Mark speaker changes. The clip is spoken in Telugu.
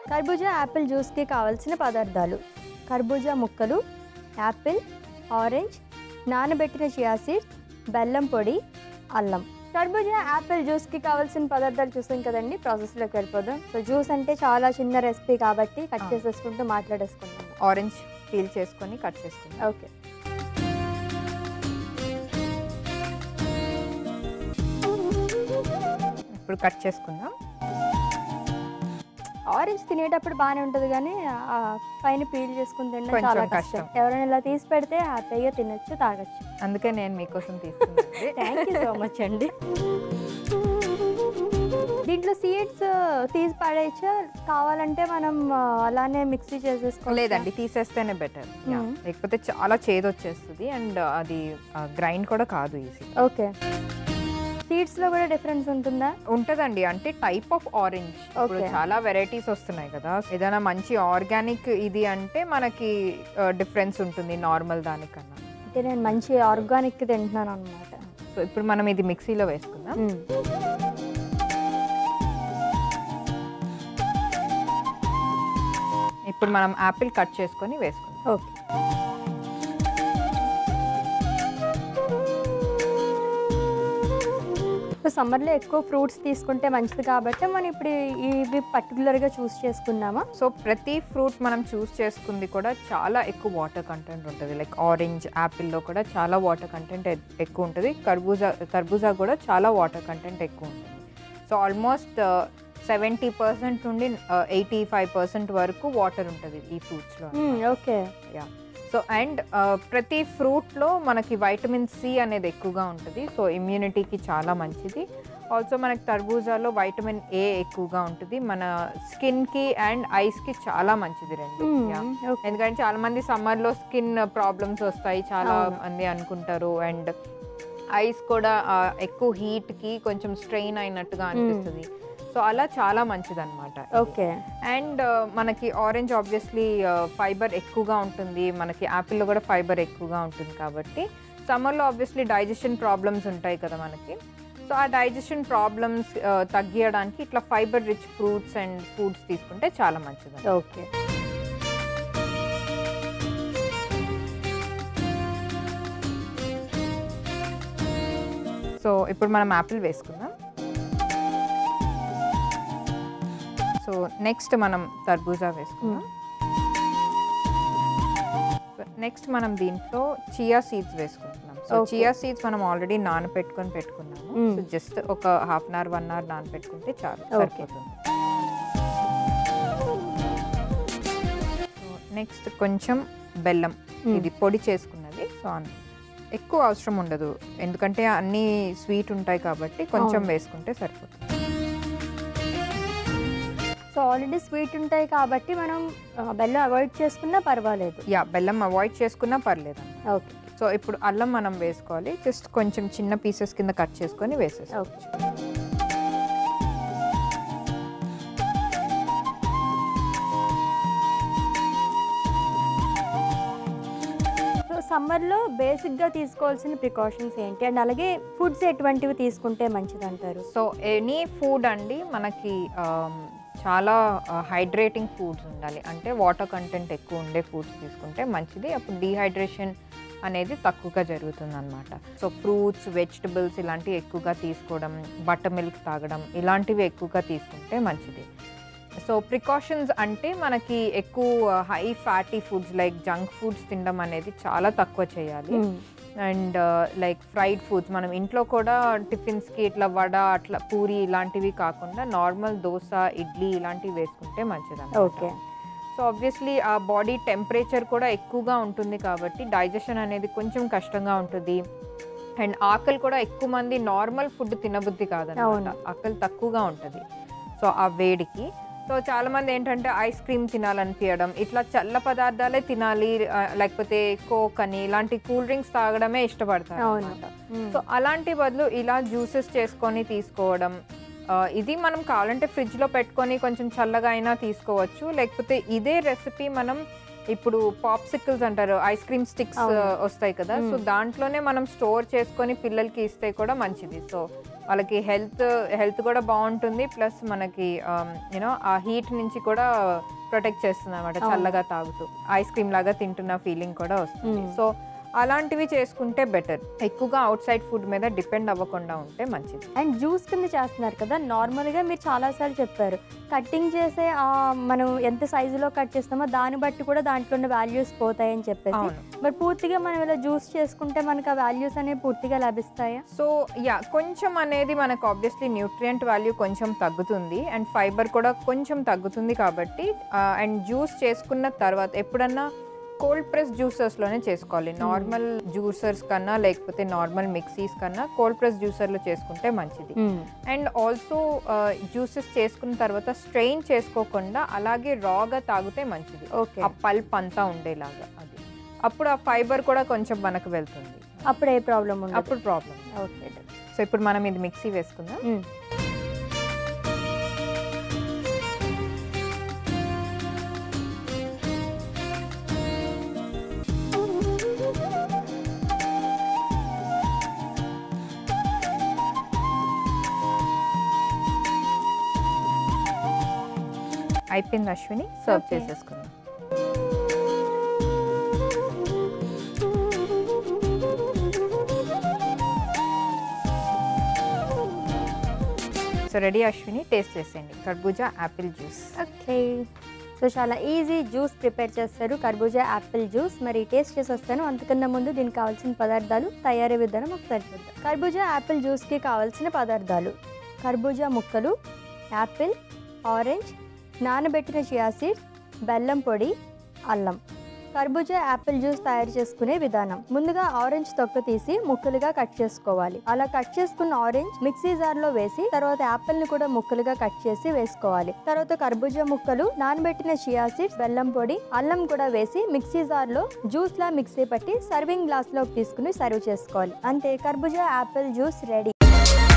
Speaker 1: కర్బూజా యాపిల్ జ్యూస్కి కావలసిన పదార్థాలు కర్బూజా ముక్కలు యాపిల్ ఆరెంజ్ నానబెట్టిన చియా సీడ్స్ బెల్లం పొడి అల్లం కర్బూజా యాపిల్ జ్యూస్కి కావాల్సిన పదార్థాలు చూసాం కదండి ప్రాసెస్లోకి వెళ్ళిపోదాం సో జ్యూస్ అంటే చాలా చిన్న రెసిపీ కాబట్టి కట్
Speaker 2: ఆ.
Speaker 1: చేసేసుకుంటూ మాట్లాడేసుకుందాం
Speaker 2: ఆరెంజ్ పీల్ చేసుకొని కట్ చేసుకుందాం
Speaker 1: ఓకే
Speaker 2: ఇప్పుడు కట్ చేసుకుందాం
Speaker 1: ఆరెంజ్ తినేటప్పుడు బాగానే ఉంటుంది కానీ ఆ పైన పీల్ చేసుకుని తినడం
Speaker 2: కొంచెం
Speaker 1: చాలా
Speaker 2: కష్టం.
Speaker 1: కష్టం ఎవరైనా ఇలా తీసి పెడితే హ్యాపీగా తినొచ్చు తాగొచ్చు
Speaker 2: అందుకే నేను మీకోసం తీసుకున్నాను
Speaker 1: థ్యాంక్ యూ సో మచ్ అండి దీంట్లో సీడ్స్ తీసి పడేయచ్చా కావాలంటే మనం ఆ, అలానే మిక్సీ చేసేసుకో
Speaker 2: లేదండి తీసేస్తేనే బెటర్
Speaker 1: Hmm.
Speaker 2: లేకపోతే చాలా చేదు వచ్చేస్తుంది అండ్ అది గ్రైండ్ కూడా కాదు ఈజీ
Speaker 1: ఓకే సీడ్స్ లో కూడా డిఫరెన్స్ ఉంటుందా
Speaker 2: ఉంటదండి అంటే టైప్ ఆఫ్ ఆరెంజ్ ఇప్పుడు
Speaker 1: Okay.
Speaker 2: చాలా వెరైటీస్ వస్తున్నాయి కదా ఏదైనా మంచి ఆర్గానిక్ ఇది అంటే మనకి డిఫరెన్స్ ఉంటుంది నార్మల్ దానికన్నా
Speaker 1: అంటే నేను మంచి ఆర్గానిక్ తింటున్నాను అనమాట
Speaker 2: సో ఇప్పుడు మనం ఇది మిక్సీలో వేసుకుందాం ఇప్పుడు మనం యాపిల్ కట్ చేసుకొని వేసుకుందాం
Speaker 1: ఓకే సో సమ్మర్లో ఎక్కువ ఫ్రూట్స్ తీసుకుంటే మంచిది కాబట్టి మనం ఇప్పుడు ఇవి పర్టికులర్గా చూస్ చేసుకున్నామా
Speaker 2: సో ప్రతి ఫ్రూట్ మనం చూస్ చేసుకుంది కూడా చాలా ఎక్కువ వాటర్ కంటెంట్ ఉంటుంది లైక్ ఆరెంజ్ యాపిల్లో కూడా చాలా వాటర్ కంటెంట్ ఎక్కువ ఉంటుంది కర్బూజా కర్బూజా కూడా చాలా వాటర్ కంటెంట్ ఎక్కువ ఉంటుంది సో ఆల్మోస్ట్ సెవెంటీ పర్సెంట్ నుండి ఎయిటీ ఫైవ్ పర్సెంట్ వరకు వాటర్ ఉంటుంది ఈ ఫ్రూట్స్లో
Speaker 1: ఓకే
Speaker 2: యా సో అండ్ ప్రతి ఫ్రూట్లో మనకి వైటమిన్ సి అనేది ఎక్కువగా ఉంటుంది సో ఇమ్యూనిటీకి చాలా మంచిది ఆల్సో మనకి తర్బూజాలో వైటమిన్ ఏ ఎక్కువగా ఉంటుంది మన స్కిన్కి అండ్ ఐస్కి చాలా మంచిది రెండు Yeah. ఎందుకంటే చాలా మంది సమ్మర్లో స్కిన్ ప్రాబ్లమ్స్ వస్తాయి చాలా
Speaker 1: అవును.
Speaker 2: మంది అనుకుంటారు అండ్ ఐస్ కూడా ఆ, ఎక్కువ హీట్కి కొంచెం స్ట్రెయిన్ అయినట్టుగా అనిపిస్తుంది సో అలా చాలా మంచిది అనమాట
Speaker 1: ఓకే
Speaker 2: అండ్ మనకి ఆరెంజ్ ఆబ్వియస్లీ ఫైబర్ ఎక్కువగా ఉంటుంది మనకి యాపిల్లో కూడా ఫైబర్ ఎక్కువగా ఉంటుంది కాబట్టి సమ్మర్లో ఆబ్వియస్లీ డైజెషన్ ప్రాబ్లమ్స్ ఉంటాయి కదా మనకి సో ఆ డైజెషన్ ప్రాబ్లమ్స్ తగ్గియడానికి ఇట్లా fibre rich fruits and foods తీసుకుంటే చాలా మంచిది
Speaker 1: ఓకే
Speaker 2: సో ఇప్పుడు మనం యాపిల్ వేసుకుందాం సో నెక్స్ట్ మనం తర్బూజా వేసుకుందాం నెక్స్ట్ మనం దీంట్లో చియా సీడ్స్ వేసుకుంటున్నాం సో
Speaker 1: Okay.
Speaker 2: చియా సీడ్స్ మనం ఆల్రెడీ నానబెట్టుకొని పెట్టుకున్నాము
Speaker 1: Mm.
Speaker 2: సో జస్ట్ ఒక half an hour one hour నానబెట్టుకుంటే చాలు
Speaker 1: Okay.
Speaker 2: సరిపోతుంది నెక్స్ట్ కొంచెం బెల్లం
Speaker 1: Mm.
Speaker 2: ఇది పొడి చేసుకున్నది సో అన్- ఎక్కువ అవసరం ఉండదు ఎందుకంటే అన్నీ స్వీట్ ఉంటాయి కాబట్టి కొంచెం
Speaker 1: అవును.
Speaker 2: వేసుకుంటే సరిపోతుంది
Speaker 1: సో ఆల్రెడీ స్వీట్ ఉంటాయి కాబట్టి మనం ఆ, బెల్లం అవాయిడ్ చేసుకున్నా పర్వాలేదు
Speaker 2: యా బెల్లం అవాయిడ్ చేసుకున్నా పర్లేదు
Speaker 1: ఓకే
Speaker 2: సో ఇప్పుడు అల్లం మనం వేసుకోవాలి జస్ట్ కొంచెం చిన్న పీసెస్ కింద కట్ చేసుకొని వేసేస్తాం
Speaker 1: ఓకే సో సమ్మర్లో బేసిక్గా తీసుకోవాల్సిన ప్రికాషన్స్ ఏంటి అండ్ అలాగే ఫుడ్స్ ఎటువంటివి తీసుకుంటే మంచిది అంటారు
Speaker 2: సో ఎనీ ఫుడ్ అండి మనకి ఆమ్, చాలా హైడ్రేటింగ్ ఫుడ్స్ ఉండాలి అంటే వాటర్ కంటెంట్ ఎక్కువ ఉండే ఫుడ్స్ తీసుకుంటే మంచిది అప్పుడు డీహైడ్రేషన్ అనేది తక్కువగా జరుగుతుంది అనమాట సో ఫ్రూట్స్ వెజిటబుల్స్ ఇలాంటివి ఎక్కువగా తీసుకోవడం బటర్ మిల్క్ తాగడం ఇలాంటివి ఎక్కువగా తీసుకుంటే మంచిది సో ప్రికాషన్స్ అంటే మనకి ఎక్కువ high fatty foods like junk foods తినడం అనేది చాలా తక్కువ చేయాలి అండ్ లైక్ ఫ్రైడ్ ఫుడ్స్ మనం ఇంట్లో కూడా టిఫిన్స్కి ఇట్లా వడ అట్లా పూరి ఇలాంటివి కాకుండా నార్మల్ దోశ ఇడ్లీ ఇలాంటివి వేసుకుంటే మంచిది
Speaker 1: okay
Speaker 2: so obviously ah body temperature కూడా ఎక్కువగా ఉంటుంది కాబట్టి డైజెషన్ అనేది కొంచెం కష్టంగా ఉంటుంది అండ్ ఆకలి కూడా ఎక్కువ మంది నార్మల్ ఫుడ్ తినబుద్ధి కాదనమాట
Speaker 1: అవును.
Speaker 2: ఆకలి తక్కువగా ఉంటుంది సో ఆ వేడికి సో చాలా మంది ఏంటంటే ఐస్ క్రీమ్ తినాలనిపించడం ఇట్లా చల్ల పదార్థాలే తినాలి ఆ, లేకపోతే కోక్ అని ఇలాంటి కూల్ డ్రింక్స్ తాగడమే ఇష్టపడతారు
Speaker 1: అవును.
Speaker 2: అన్నమాట.
Speaker 1: మ్మ్.
Speaker 2: సో అలాంటి బదులు ఇలా జ్యూసెస్ చేసుకొని తీసుకోవడం ఆ, ఇది మనం కావాలంటే ఫ్రిడ్జ్లో పెట్టుకొని కొంచెం చల్లగా అయినా తీసుకోవచ్చు లేకపోతే ఇదే రెసిపీ మనం ఇప్పుడు పాప్సికల్స్ అంటారు ఐస్ క్రీమ్ స్టిక్స్
Speaker 1: అవును.
Speaker 2: వస్తాయి కదా సో
Speaker 1: మ్మ్.
Speaker 2: దాంట్లోనే మనం స్టోర్ చేసుకొని పిల్లలకి ఇస్తే కూడా మంచిది సో వాళ్ళకి హెల్త్ హెల్త్ కూడా బాగుంటుంది ప్లస్ మనకి యూనో ఆ హీట్ నుంచి కూడా ప్రొటెక్ట్ చేస్తుంది అనమాట
Speaker 1: అవును.
Speaker 2: చల్లగా తాగుతూ ఐస్ క్రీమ్ లాగా తింటున్న ఫీలింగ్ కూడా వస్తుంది
Speaker 1: మ్మ్.
Speaker 2: సో అలాంటివి చేసుకుంటే బెటర్ ఎక్కువగా అవుట్ సైడ్ ఫుడ్ మీద డిపెండ్ అవ్వకుండా ఉంటే మంచిది
Speaker 1: అండ్ జ్యూస్ కింద చేస్తున్నారు కదా నార్మల్గా మీరు చాలాసార్లు చెప్పారు కట్టింగ్ చేసే ఆ, మనం ఎంత సైజులో కట్ చేస్తామో దాన్ని బట్టి కూడా దాంట్లో ఉన్న వాల్యూస్ పోతాయని చెప్పేసి
Speaker 2: అవును
Speaker 1: మరి పూర్తిగా మనం ఇలా జ్యూస్ చేసుకుంటే మనకు ఆ వాల్యూస్ అనేవి పూర్తిగా లభిస్తాయా
Speaker 2: సో యా కొంచెం అనేది మనకు ఆబ్వియస్లీ న్యూట్రియంట్ వాల్యూ కొంచెం తగ్గుతుంది అండ్ ఫైబర్ కూడా కొంచెం తగ్గుతుంది కాబట్టి అండ్ జ్యూస్ చేసుకున్న తర్వాత ఎప్పుడన్నా కోల్డ్ ప్రెస్ జ్యూసర్స్లోనే చేసుకోవాలి నార్మల్ జ్యూసర్స్ కన్నా లేకపోతే నార్మల్ మిక్సీస్ కన్నా కోల్డ్ ప్రెస్ జ్యూసర్లో చేసుకుంటే మంచిది అండ్ ఆల్సో జ్యూసెస్ చేసుకున్న తర్వాత స్ట్రెయిన్ చేసుకోకుండా అలాగే రాగా తాగితే మంచిది
Speaker 1: ఓకే
Speaker 2: ఆ పల్ప్ అంతా ఉండేలాగా అది అప్పుడు ఆ ఫైబర్ కూడా కొంచెం మనకు వెళ్తుంది
Speaker 1: అప్పుడు ఏ ప్రాబ్లం ఉండదు
Speaker 2: అప్పుడు ప్రాబ్లం
Speaker 1: ఓకే
Speaker 2: సో ఇప్పుడు మనం ఇది మిక్సీ వేసుకుందాం
Speaker 1: మ్మ్.
Speaker 2: అయిపోయింది అశ్విని సర్వ్
Speaker 1: Okay.
Speaker 2: చేసేసుకుందాం సో రెడీ అశ్విని టేస్ట్ చేసేయండి కర్బూజా యాపిల్ జ్యూస్
Speaker 1: ఓకే సో చాలా ఈజీ జ్యూస్ ప్రిపేర్ చేస్తారు కర్బూజా యాపిల్ జ్యూస్ మరి టేస్ట్ చేసి వస్తాను అంతకన్నా ముందు దీనికి కావాల్సిన పదార్థాలు తయారీ విధానం ఒకసారి చూద్దాం కర్బూజా యాపిల్ జ్యూస్కి కావాల్సిన పదార్థాలు కర్బూజా ముక్కలు యాపిల్ ఆరెంజ్ నానబెట్టిన చియా సీడ్స్ బెల్లం పొడి అల్లం కర్బూజా యాపిల్ జ్యూస్ తయారు చేసుకునే విధానం ముందుగా ఆరెంజ్ తొక్క తీసి ముక్కలుగా కట్ చేసుకోవాలి అలా కట్ చేసుకున్న ఆరెంజ్ మిక్సీ జార్ లో వేసి తర్వాత యాపిల్ ని కూడా ముక్కలుగా కట్ చేసి వేసుకోవాలి తర్వాత కర్బూజా ముక్కలు నానబెట్టిన చియా సీడ్స్ బెల్లం పొడి అల్లం కూడా వేసి మిక్సీ జార్ లో జ్యూస్ లా మిక్సీ పట్టి సర్వింగ్ గ్లాస్ లోకి తీసుకుని సర్వ్ చేసుకోవాలి అంతే కర్బూజా యాపిల్ జ్యూస్ రెడీ